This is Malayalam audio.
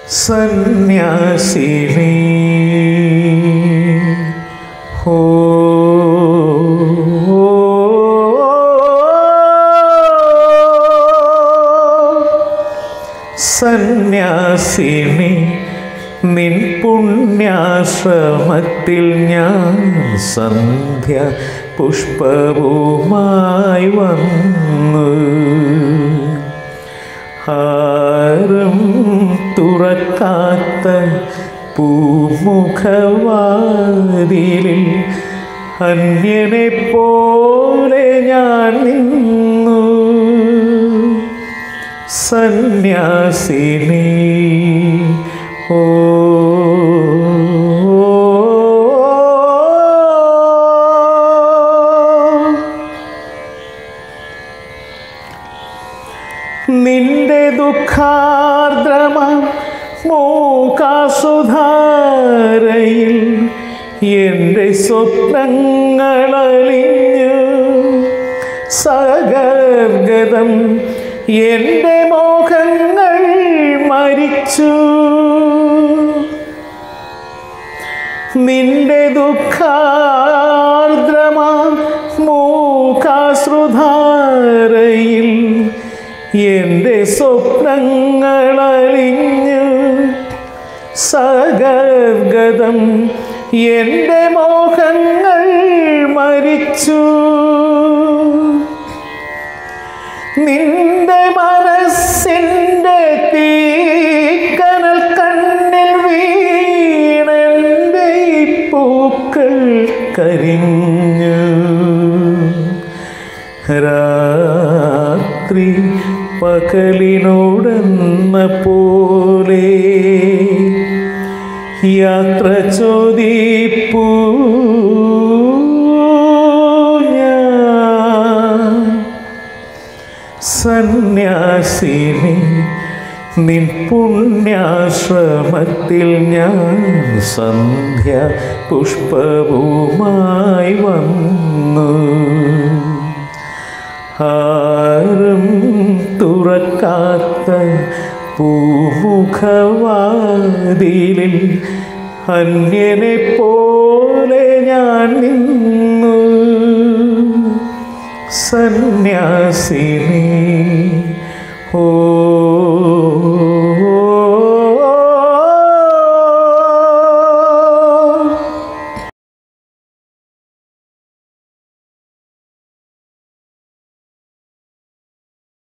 സന്യാസിനി ഹോ സന്യാസിനി നിൻ പുണ്യാശ്രമത്തിൽ ഞാൻ സന്ധ്യ പുഷ്പവുമായി വന്നു ആരും തുറക്കാത്ത പൂമുഖവാതിലിൽ അന്യനെ പോലെ ഞാൻ നിന്നു സന്യാസിനി ഓ നിന്റെ ദുഃഖാർദ്രമ മൂകാസുധാരയിൽ എൻ്റെ സ്വപ്നങ്ങളലിഞ്ഞു സഗർഗതം എൻ്റെ മോഹങ്ങൾ മരിച്ചു നിന്റെ ദുഃഖാർദ്രമാ മൂകാശ്രുധാരയിൽ എൻ്റെ സ്വപ്നങ്ങളലിഞ്ഞു സഗർഗതം എൻ്റെ മോഹങ്ങൾ മരിച്ചു നിന്റെ മനസ്സിൻ്റെ തീക്കനൽ കണ്ണിൽ വീണെൻ്റെ ഈ പൂക്കൾ കരിഞ്ഞു രാത്രി പകലിനോടെന്ന പോലെ യാത്ര ചോദിപ്പൂ ഞാൻ സന്യാസിനി നിൻ പുണ്യാശ്രമത്തിൽ ഞാൻ സന്ധ്യ പുഷ്പവുമായി വന്നു ആരും തുറക്കാത്ത പൂമുഖവാതിലിൽ അന്യനെ പോലെ ഞാൻ നിന്നു സന്യാസിനി ഓ